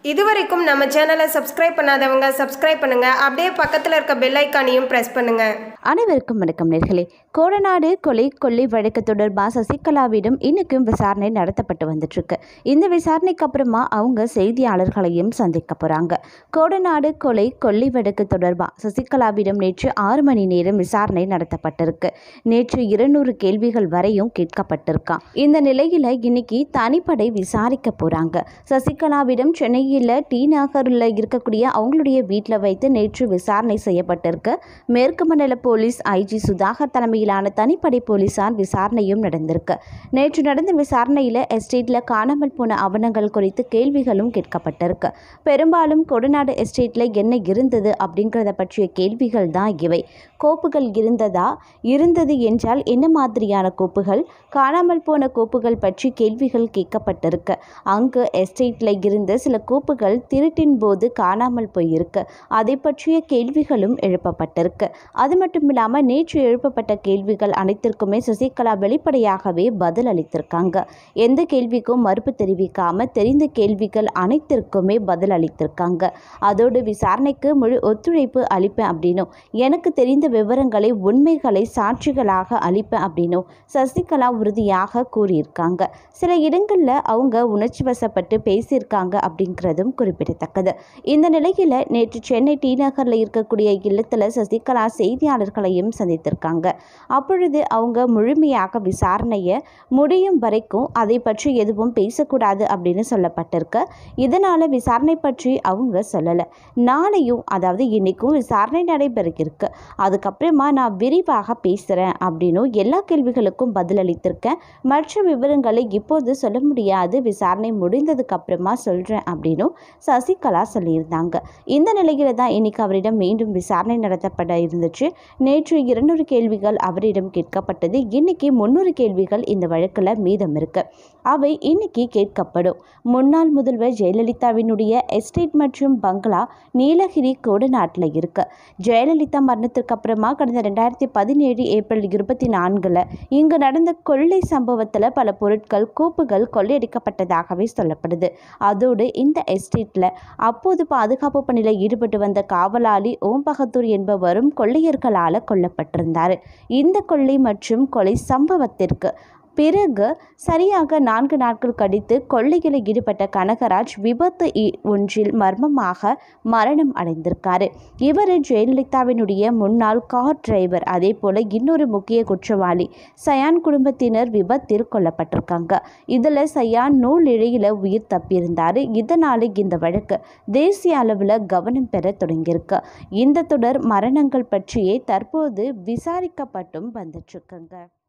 இதுவரைக்கும் நம்ம சேனலை சப்ஸ்கிரைப் பண்ணாதவங்க சப்ஸ்கிரைப் பண்ணுங்க அப்படியே பக்கத்தில் இருக்க பெல் ஐக்கானையும் ப்ரெஸ் பண்ணுங்க அனைவருக்கும் வணக்கம் நேர்களே கோடநாடு கொலை கொள்ளை வழக்கு தொடர்பாக சசிகலாவிடம் இன்னைக்கும் விசாரணை நடத்தப்பட்டு வந்துட்டு இருக்கு இந்த விசாரணைக்கு அப்புறமா அவங்க செய்தியாளர்களையும் சந்திக்க போறாங்க கோடநாடு கொலை கொள்ளை வழக்கு தொடர்பாக சசிகலாவிடம் நேற்று ஆறு மணி நேரம் விசாரணை நடத்தப்பட்டிருக்கு நேற்று இருநூறு கேள்விகள் வரையும் கேட்கப்பட்டிருக்கான் இந்த நிலையில இன்னைக்கு தனிப்படை விசாரிக்க போறாங்க சசிகலாவிடம் சென்னையில் டி நகரில் இருக்கக்கூடிய அவங்களுடைய வீட்டில் வைத்து நேற்று விசாரணை செய்யப்பட்டிருக்கு மேற்கு மண்டல போலீஸ் ஐஜி சுதாகர் தலைமையிலான தனிப்படை போலீசார் விசாரணையும் நடந்திருக்கு நேற்று நடந்த விசாரணையில் எஸ்டேட்டில் காணாமல் போன ஆவணங்கள் குறித்து கேள்விகளும் கேட்கப்பட்டிருக்கு பெரும்பாலும் கொடநாடு எஸ்டேட்டில் என்ன இருந்தது அப்படிங்கிறத பற்றிய கேள்விகள் தான் இவை கோப்புகள் இருந்ததா இருந்தது என்றால் என்ன மாதிரியான கோப்புகள் காணாமல் போன கோப்புகள் பற்றி கேள்விகள் கேட்கப்பட்டிருக்கு அங்கு எஸ்டேட்டில் இருந்த சில கோப்புகள் திருட்டின் போது காணாமல் போயிருக்கு அதை பற்றிய கேள்விகளும் எழுப்பப்பட்டிருக்கு அது மட்டும் இல்லாமல் நேற்று எழுப்பப்பட்ட கேள்விகள் அனைத்திற்குமே சசிகலா வெளிப்படையாகவே பதில் அளித்திருக்காங்க எந்த கேள்விக்கும் மறுப்பு தெரிவிக்காம தெரிந்த கேள்விகள் அனைத்திற்குமே பதில் அளித்திருக்காங்க அதோடு விசாரணைக்கு முழு ஒத்துழைப்பு அளிப்பேன் அப்படின்னும் எனக்கு தெரிந்த விவரங்களை உண்மைகளை சாட்சிகளாக அளிப்பேன் அப்படின்னும் சசிகலா உறுதியாக கூறியிருக்காங்க சில இடங்களில் அவங்க உணர்ச்சி வசப்பட்டு பேசியிருக்காங்க அப்படிங்கிறதும் குறிப்பிடத்தக்கது இந்த நிலையில் நேற்று சென்னை டி நகரில் இருக்கக்கூடிய இல்லத்தில் சசிகலா செய்தியாளர்களையும் சந்தித்திருக்காங்க அப்பொழுது அவங்க முழுமையாக விசாரணையை முடியும் வரைக்கும் அதை பற்றி எதுவும் பேசக்கூடாது அப்படின்னு சொல்லப்பட்டிருக்கு இதனால் விசாரணை பற்றி அவங்க சொல்லலை நாளையும் அதாவது இன்னைக்கும் விசாரணை நடைபெற இருக்கு அதுக்கப்புறமா நான் விரிவாக பேசுகிறேன் அப்படின்னும் எல்லா கேள்விகளுக்கும் பதிலளித்திருக்கேன் மற்ற விவரங்களை இப்போது சொல்ல முடியாது விசாரணை முடிந்ததுக்கு அப்புறமா சொல்கிறேன் அப்படின்னும் சசிகலா சொல்லியிருந்தாங்க இந்த நிலையில தான் இன்னைக்கு அவரிடம் மீண்டும் விசாரணை நடத்தப்பட இருந்துச்சு நேற்று இருநூறு கேள்விகள் அவரிடம் கேட்கப்பட்டது இன்னைக்கு முந்நூறு கேள்விகள் இந்த வழக்கில் மீதம் இருக்கு அவை இன்னைக்கு கேட்கப்படும் முன்னாள் முதல்வர் ஜெயலலிதாவினுடைய எஸ்டேட் மற்றும் பங்களா நீலகிரி கோடநாட்டில் இருக்கு ஜெயலலிதா மரணத்திற்கு அப்புறமா கடந்த ரெண்டாயிரத்தி பதினேழு ஏப்ரல் இருபத்தி நான்கில் இங்கு நடந்த கொள்ளை சம்பவத்தில் பல பொருட்கள் கோப்புகள் கொள்ளையடிக்கப்பட்டதாகவே சொல்லப்படுது அதோடு இந்த எஸ்டேட்டில் அப்போது பாதுகாப்பு பணியில் ஈடுபட்டு வந்த காவலாளி ஓம் பகதூர் என்பவரும் கொள்ளையர்களால் கொல்லப்பட்டிருந்தார் இந்த கொள்ளை மற்றும் கொலை சம்பவத்திற்கு பிறகு சரியாக நான்கு நாட்கள் கழித்து கொள்ளையில் ஈடுபட்ட கனகராஜ் விபத்து இ- ஒன்றில் மர்மமாக மரணம் அடைந்திருக்காரு இவர் ஜெயலலிதாவினுடைய முன்னாள் கார் டிரைவர் அதே போல இன்னொரு முக்கிய குற்றவாளி சயான் குடும்பத்தினர் விபத்தில் கொல்லப்பட்டிருக்காங்க இதில் சயான் நூல் இழையில் உயிர் தப்பியிருந்தார் இதனால இந்த வழக்கு தேசிய அளவில் கவனம் பெற தொடங்கியிருக்கு இந்த தொடர் மரணங்கள் பற்றியே தற்போது விசாரிக்கப்பட்டும் வந்துட்டுருக்குங்க